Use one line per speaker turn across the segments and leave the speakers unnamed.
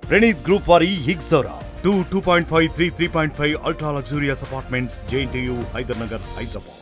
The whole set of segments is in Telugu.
ప్రణీత్ గ్రూప్ వారి హిగ్జోరా two two point five three three point five ultra luxurious apartments JNTU Hydernagar Hyderabad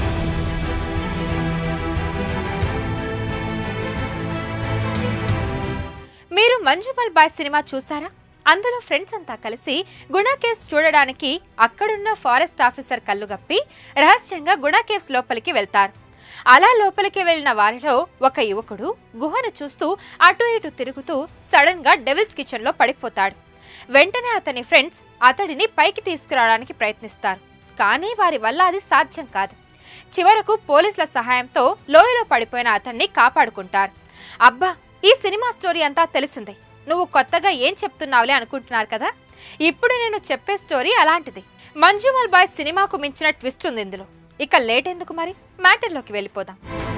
మీరు మంజుమల్ బాయ్ సినిమా చూసారా అందులో ఫ్రెండ్స్ అంతా కలిసి గుణ కేవ్స్ చూడడానికి అక్కడున్న ఫారెస్ట్ ఆఫీసర్ కళ్ళు గప్పి రహస్యంగా గుణ కేవ్స్ లోపలికి వెళ్తారు అలా లోపలికి వెళ్ళిన వారిలో ఒక యువకుడు గుహను చూస్తూ అటు ఇటు తిరుగుతూ సడన్ గా డెవిల్స్ కిచెన్ లో పడిపోతాడు వెంటనే అతని ఫ్రెండ్స్ అతడిని పైకి తీసుకురావడానికి ప్రయత్నిస్తారు కానీ వారి వల్ల అది సాధ్యం కాదు చివరకు పోలీసుల సహాయంతో లోయలో పడిపోయిన అతన్ని కాపాడుకుంటారు అబ్బా ఈ సినిమా స్టోరీ అంతా తెలిసిందే నువ్వు కొత్తగా ఏం చెప్తున్నావులే అనుకుంటున్నారు కదా ఇప్పుడు నేను చెప్పే స్టోరీ అలాంటిది మంజుమల్ బాయ్ సినిమాకు మించిన ట్విస్ట్ ఉంది ఇందులో ఇక లేట్ ఎందుకు మరి మ్యాటర్లోకి వెళ్ళిపోదాం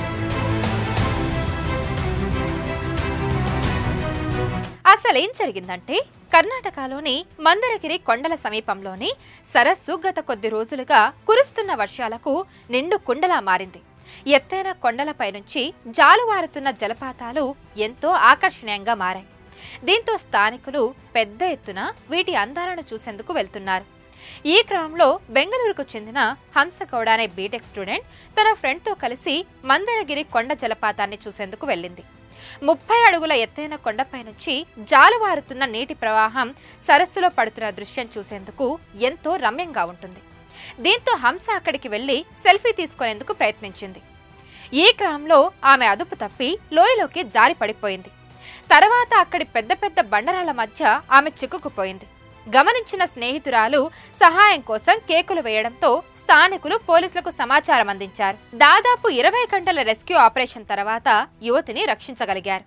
అసలేం జరిగిందంటే కర్ణాటకలోని మందరగిరి కొండల సమీపంలోని సరస్సు గత కొద్ది రోజులుగా కురుస్తున్న వర్షాలకు నిండు కుండలా మారింది ఎత్తైన కొండలపై నుంచి జాలువారుతున్న జలపాతాలు ఎంతో ఆకర్షణీయంగా మారాయి దీంతో స్థానికులు పెద్ద ఎత్తున వీటి అందాలను చూసేందుకు వెళ్తున్నారు ఈ క్రమంలో బెంగళూరుకు చెందిన హంసగౌడ అనే బీటెక్ స్టూడెంట్ తన ఫ్రెండ్తో కలిసి మందరగిరి కొండ జలపాతాన్ని చూసేందుకు వెళ్ళింది ముప్పై అడుగుల ఎత్తైన కొండపై నుంచి జాలువారుతున్న నీటి ప్రవాహం సరస్సులో పడుతున్న దృశ్యం చూసేందుకు ఎంతో రమ్యంగా ఉంటుంది దీంతో హంస అక్కడికి వెళ్లి సెల్ఫీ తీసుకునేందుకు ప్రయత్నించింది ఈ క్రమంలో ఆమె అదుపు తప్పి లోయలోకి జారి పడిపోయింది తర్వాత అక్కడి పెద్ద పెద్ద బండరాల మధ్య ఆమె చిక్కుకుపోయింది గమనించిన స్నేహితురాలు సహాయం కోసం కేకులు వేయడంతో స్థానికులు పోలీసులకు సమాచారం అందించారు దాదాపు ఇరవై గంటల రెస్క్యూ ఆపరేషన్ తర్వాత యువతిని రక్షించగలిగారు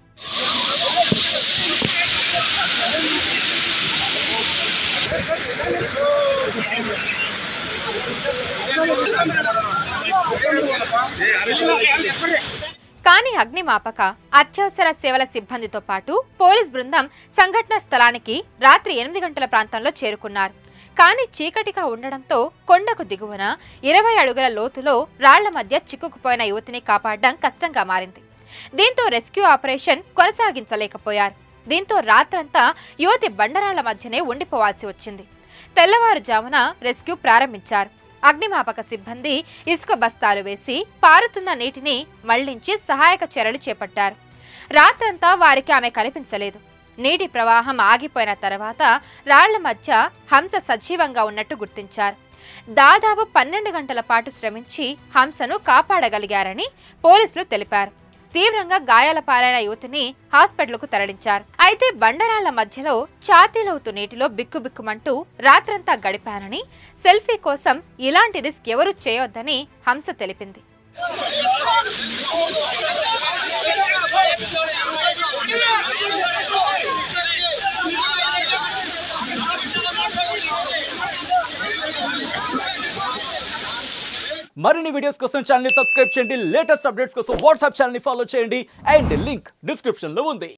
కానీ అగ్నిమాపక అత్యవసర సేవల సిబ్బందితో పాటు పోలీస్ బృందం సంఘటన స్థలానికి రాత్రి ఎనిమిది గంటల ప్రాంతంలో చేరుకున్నారు కానీ చీకటిగా ఉండడంతో కొండకు దిగువన ఇరవై అడుగుల లోతులో రాళ్ల మధ్య చిక్కుకుపోయిన యువతిని కాపాడడం కష్టంగా మారింది దీంతో రెస్క్యూ ఆపరేషన్ కొనసాగించలేకపోయారు దీంతో రాత్రంతా యువతి బండరాళ్ల మధ్యనే ఉండిపోవాల్సి వచ్చింది తెల్లవారుజామున రెస్క్యూ ప్రారంభించారు అగ్నిమాపక సిబ్బంది ఇసుక బస్తాలు వేసి పారుతున్న నీటిని మళ్లించి సహాయక చర్యలు చేపట్టారు రాత్రంతా వారికి ఆమె కనిపించలేదు నీటి ప్రవాహం ఆగిపోయిన తర్వాత రాళ్ల మధ్య హంస సజీవంగా ఉన్నట్టు గుర్తించారు దాదాపు పన్నెండు గంటల పాటు శ్రమించి హంసను కాపాడగలిగారని పోలీసులు తెలిపారు తీవ్రంగా గాయాల పాలైన యువతిని హాస్పిటల్కు తరలించారు అయితే బండరాళ్ల మధ్యలో ఛాతీలోతు నీటిలో బిక్కుబిక్కుమంటూ రాత్రంతా గడిపానని సెల్ఫీ కోసం ఇలాంటి రిస్క్ ఎవరూ చేయొద్దని హంస తెలిపింది
మరిన్ని వీడియోస్ కోసం ఛానల్ సబ్స్క్రైబ్ చేయండి లేటెస్ట్ అప్డేట్స్ కోసం వాట్సాప్ ఛానల్ ఫాలో చేయండి అండ్ లింక్ డిస్క్రిప్షన్ లో ఉంది